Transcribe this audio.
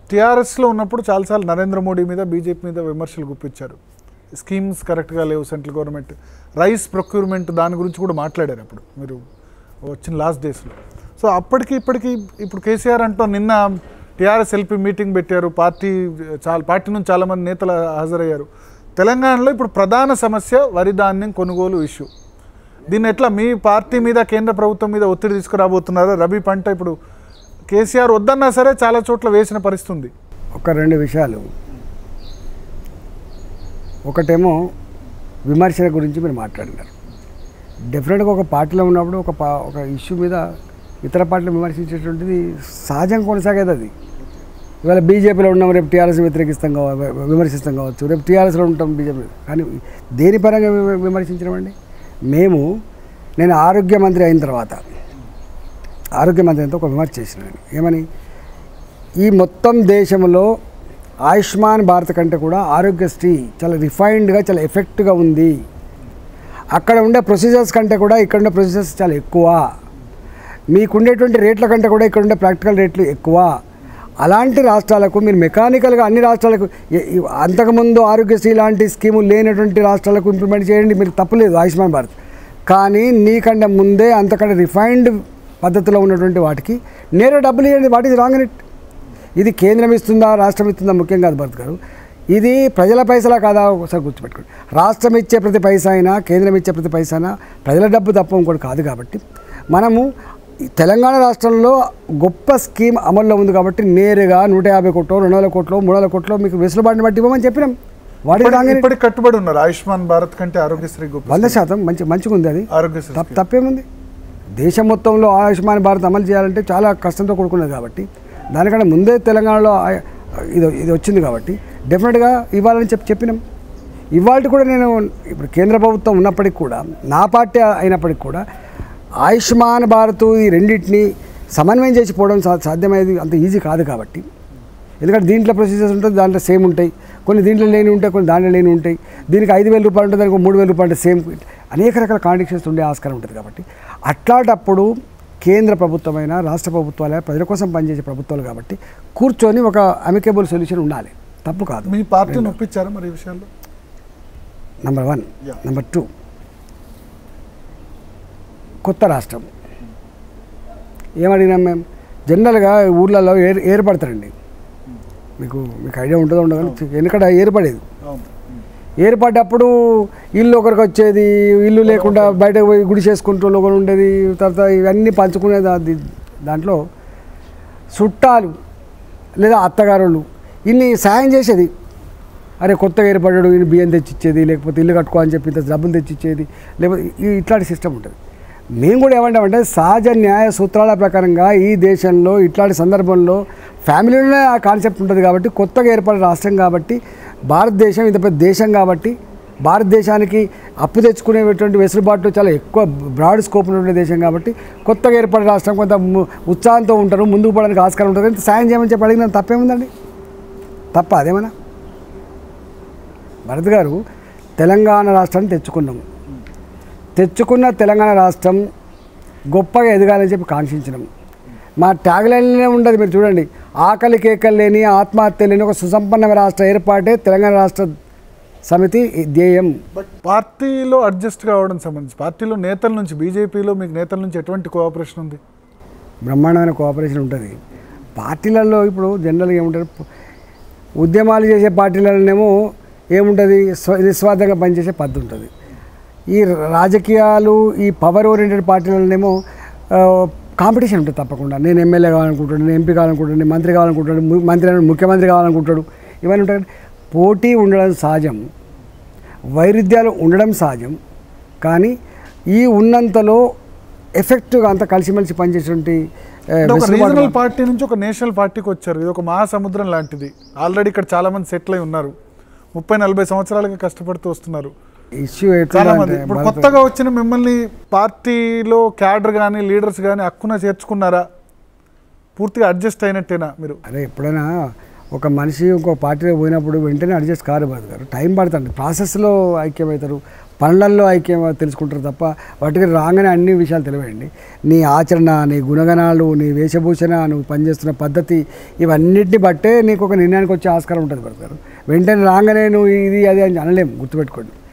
టీఆర్ఎస్లో ఉన్నప్పుడు చాలాసార్లు నరేంద్ర మోడీ మీద బీజేపీ మీద విమర్శలు గుప్పించారు స్కీమ్స్ కరెక్ట్గా లేవు సెంట్రల్ గవర్నమెంట్ రైస్ ప్రొక్యూర్మెంట్ దాని గురించి కూడా మాట్లాడారు అప్పుడు మీరు వచ్చిన లాస్ట్ డేస్లో సో అప్పటికి ఇప్పటికి ఇప్పుడు కేసీఆర్ అంటూ నిన్న టీఆర్ఎస్ ఎల్పీ మీటింగ్ పెట్టారు పార్టీ చాలా పార్టీ నుంచి చాలామంది నేతలు హాజరయ్యారు తెలంగాణలో ఇప్పుడు ప్రధాన సమస్య వరి ధాన్యం కొనుగోలు ఇష్యూ దీన్ని ఎట్లా మీ పార్టీ మీద కేంద్ర ప్రభుత్వం మీద ఒత్తిడి తీసుకురాబోతున్నారు రబీ పంట ఇప్పుడు కేసీఆర్ వద్దన్నా సరే చాలా చోట్ల వేసిన పరిస్థితి ఉంది ఒక రెండు విషయాలు ఒకటేమో విమర్శల గురించి మీరు మాట్లాడినారు డెఫినెట్గా ఒక పార్టీలో ఉన్నప్పుడు ఒక పా ఒక ఇష్యూ మీద ఇతర పార్టీలు విమర్శించేటువంటిది సహజంగా కొనసాగేది అది ఇవాళ బీజేపీలో ఉన్నాం రేపు టీఆర్ఎస్ వ్యతిరేకిస్తాం కావ విమర్శిస్తాం కావచ్చు రేపు టీఆర్ఎస్లో ఉంటాం బీజేపీ కానీ దేని పరంగా వి- విమర్శించడమండి మేము నేను ఆరోగ్య మంత్రి అయిన తర్వాత ఆరోగ్య మంత్రి అంతా ఒక విమర్శ చేసినాను ఏమని ఈ మొత్తం దేశంలో ఆయుష్మాన్ భారత్ కంటే కూడా ఆరోగ్యశ్రీ చాలా రిఫైన్డ్గా చాలా ఎఫెక్ట్గా ఉంది అక్కడ ఉండే ప్రొసీజర్స్ కంటే కూడా ఇక్కడ ఉండే ప్రొసీజర్స్ చాలా ఎక్కువ మీకు ఉండేటువంటి రేట్ల కంటే కూడా ఇక్కడ ఉండే ప్రాక్టికల్ రేట్లు ఎక్కువ అలాంటి రాష్ట్రాలకు మీరు మెకానికల్గా అన్ని రాష్ట్రాలకు ఎ- ఇ- అంతకుముందు ఆరోగ్యశ్రీ లాంటి స్కీము లేనటువంటి రాష్ట్రాలకు ఇంప్లిమెంట్ చేయండి మీరు తప్పులేదు ఆయుష్మాన్ భారత్ కానీ నీకంటే ముందే అంతకంటే రిఫైన్డ్ పద్ధతిలో ఉన్నటువంటి వాటికి నేరే డబ్బులు ఇవ్వండి వాట్ ఈజ్ రాంగ్ ఇట్ ఇది కేంద్రం ఇస్తుందా రాష్ట్రం ఇస్తుందా ముఖ్యం కాదు భరత్ గారు ఇది ప్రజల పైసలా కాదా ఒకసారి గుర్తుపెట్టుకోండి రాష్ట్రం ఇచ్చే ప్రతి పైసా అయినా కేంద్రం ఇచ్చే ప్రతి పైసా అయినా ప్రజల డబ్బు తప్ప ఇంకోటి కాదు కాబట్టి మనము ఈ తెలంగాణ రాష్ట్రంలో గొప్ప స్కీమ్ అమల్లో ఉంది కాబట్టి నేరుగా నూట యాభై కోట్లు రెండు వందల కోట్లు మూడు వందల కోట్లు మీకు వెసులుబాటుని బట్టి ఇవ్వమని చెప్పినాం వాటి ఇప్పటి- ఇప్పటికి కట్టుబడి ఉన్నారు ఆయుష్మాన్ భారత్ కంటే ఆరోగ్యశ్రీ గొప్ప వంద శాతం మంచి మంచిగా ఉంది అది ఆరోగ్యశ్రీ తప్ప తప్పేముంది దేశం మొత్తంలో ఆయుష్మాన్ భారత్ అమలు చేయాలంటే చాలా కష్టంతో కూడుకున్నది కాబట్టి దానికంటే ముందే తెలంగాణలో ఆ- ఇది ఇది వచ్చింది కాబట్టి డెఫినెట్గా ఇవ్వాలని చెప్పి చెప్పినాం ఇవాళ కూడా నేను ఇప్పుడు కేంద్ర ప్రభుత్వం ఉన్నప్పటికి కూడా నా పార్టీ అయినప్పటికి కూడా ఆయుష్మాన్ భారత్ ఈ రెండింటిని సమన్వయం చేసిపోవడం సా సాధ్యమయ్యేది అంత ఈజీ కాదు కాబట్టి ఎందుకంటే దీంట్లో ప్రొసీజర్స్ ఉంటుంది దాంట్లో సేమ్ ఉంటాయి కొన్ని దీంట్లో లేని ఉంటాయి కొన్ని దాంట్లో లేని ఉంటాయి దీనికి ఐదు వేల రూపాయలు ఉంటుంది దానికి మూడు వేల రూపాయలు అంటే సేమ్ అనేక రకాల కాండిషన్స్ ఉండే ఆస్కారం ఉంటుంది కాబట్టి అట్లాంటప్పుడు కేంద్ర ప్రభుత్వమైన రాష్ట్ర ప్రభుత్వాలే ప్రజల కోసం పనిచేసే ప్రభుత్వాలు కాబట్టి కూర్చొని ఒక అమికేబుల్ సొల్యూషన్ ఉండాలి తప్పు కాదు మీ పార్టీని ఒప్పించారా మరి ఈ విషయాల్లో number one Yeah. Number two కొత్త రాష్ట్రం ఏమడిగినాం మేము జనరల్గా ఊర్లలో ఏర్ ఏర్పడతారండి మీకు మీకు ఐడియా ఉంటుందో ఉండదు కానీ ఎందుకంటే ఏర్పడేది అవును ఏర్పడ్డప్పుడు ఇల్లు ఒకరికి వచ్చేది ఇల్లు లేకుండా బయటకు పోయి గుడి చేసుకుంటూ ఒకరు ఉండేది తర్వాత ఇవన్నీ పంచుకునే దా- ది- దాంట్లో చుట్టాలు లేదా అత్తగారులు ఇన్ని సాయం చేసేది అరే కొత్తగా ఏర్పడ్డాడు ఈయన బియ్యం తెచ్చిచ్చేది లేకపోతే ఇల్లు కట్టుకో అని చెప్పి ఇంత డబ్బులు తెచ్చిచ్చేది లేకపోతే ఈ- ఇట్లాంటి సిస్టమ్ ఉంటుంది మేము కూడా ఏమంటామంటే సహజ న్యాయ సూత్రాల ప్రకారంగా ఈ దేశంలో ఇట్లాంటి సందర్భంలో ఫ్యామిలీలోనే ఆ కాన్సెప్ట్ ఉంటుంది కాబట్టి కొత్తగా ఏర్పడిన రాష్ట్రం కాబట్టి భారతదేశం ఇంత పెద్ద దేశం కాబట్టి భారతదేశానికి అప్పు తెచ్చుకునేటువంటి వెసులుబాటు చాలా ఎక్కువ బ్రాడ్ స్కోప్ ఉండే దేశం కాబట్టి కొత్తగా ఏర్పడిన రాష్ట్రం కొంత ము- ఉత్సాహంతో ఉంటారు ముందుకు పోవడానికి ఆస్కారం ఉంటుంది కానీ సాయం చేయమని చెప్పి అడిగిన తప్పేముందండి తప్ప అదేమన్నా భరత్ గారు తెలంగాణ రాష్ట్రాన్ని తెచ్చుకున్నాము తెచ్చుకున్న తెలంగాణ రాష్ట్రం గొప్పగా ఎదగాలని చెప్పి కాంక్షించినాం మా ట్యాగ్లైన్లోనే ఉండదు మీరు చూడండి ఆకలి కేకలు లేని ఆత్మహత్య లేని ఒక సుసంపన్న రాష్ట్ర ఏర్పాటే తెలంగాణ రాష్ట్ర సమితి ధ్యేయం బట్ పార్టీలో అడ్జస్ట్ కావడం సంబంధించి పార్టీలో నేతల నుంచి బీజేపీలో మీకు నేతల నుంచి ఎటువంటి కోఆపరేషన్ ఉంది బ్రహ్మాండమైన కోఆపరేషన్ ఉంటుంది పార్టీలలో ఇప్పుడు జనరల్గా ఏముంటారు ఉద్యమాలు చేసే పార్టీలలోనేమో ఏముంటుంది స్వ నిస్వార్థంగా పనిచేసే పద్ధతి ఉంటుంది ఈ రాజకీయాలు ఈ పవర్ ఓరియంటెడ్ పార్టీలలోనేమో కాంపిటీషన్ ఉంటుంది తప్పకుండా నేను ఎమ్మెల్యే కావాలనుకుంటాడు నేను ఎంపీ కావాలనుకుంటాడు నేను మంత్రి కావాలనుకుంటాడు ము- మంత్రి అయిన ముఖ్యమంత్రి కావాలనుకుంటాడు ఇవన్నీ ఉంటాయి పోటీ ఉండడం సహజం వైరుధ్యాలు ఉండడం సహజం కానీ ఈ ఉన్నంతలో ఎఫెక్టివ్గా అంత కలిసిమెలిసి పనిచేసేటువంటి ఆ, అంటే ఒక వెసులుబాటు రీజనల్ పార్టీ నుంచి ఒక నేషనల్ పార్టీకి వచ్చారు ఇది ఒక మహాసముద్రం లాంటిది ఆల్రెడీ ఇక్కడ చాలా మంది సెటిల్ అయి ఉన్నారు ముప్పై నలభై సంవత్సరాలుగా కష్టపడుతూ వస్తున్నారు ఇష్యూ ఎట్లా చాలా మంది అంటే ఇప్పుడు భారత- కొత్తగా వచ్చిన మిమ్మల్ని పార్టీలో క్యాడర్ కానీ లీడర్స్ కానీ హక్కున చేర్చుకున్నారా పూర్తిగా అడ్జస్ట్ అయినట్టేనా మీరు అరే ఎప్పుడైనా ఒక మనిషి ఇంకో పార్టీలో పోయినప్పుడు వెంటనే అడ్జస్ట్ కారు బతుకారు టైం పడుతుంది ప్రాసెస్లో ఐక్యమవుతారు పనులల్లో ఐక్యం తెలుసుకుంటారు తప్ప వాటికి రాగానే అన్ని విషయాలు తెలియండి నీ ఆచరణ నీ గుణగణాలు నీ వేషభూషణ నువ్వు పనిచేస్తున్న పద్ధతి ఇవన్నిటిని బట్టే నీకు ఒక నిర్ణయానికి వచ్చే ఆస్కారం ఉంటుంది పడతారు వెంటనే రాగానే నువ్వు ఇది అది అని అనలేము గుర్తుపెట్టుకోండి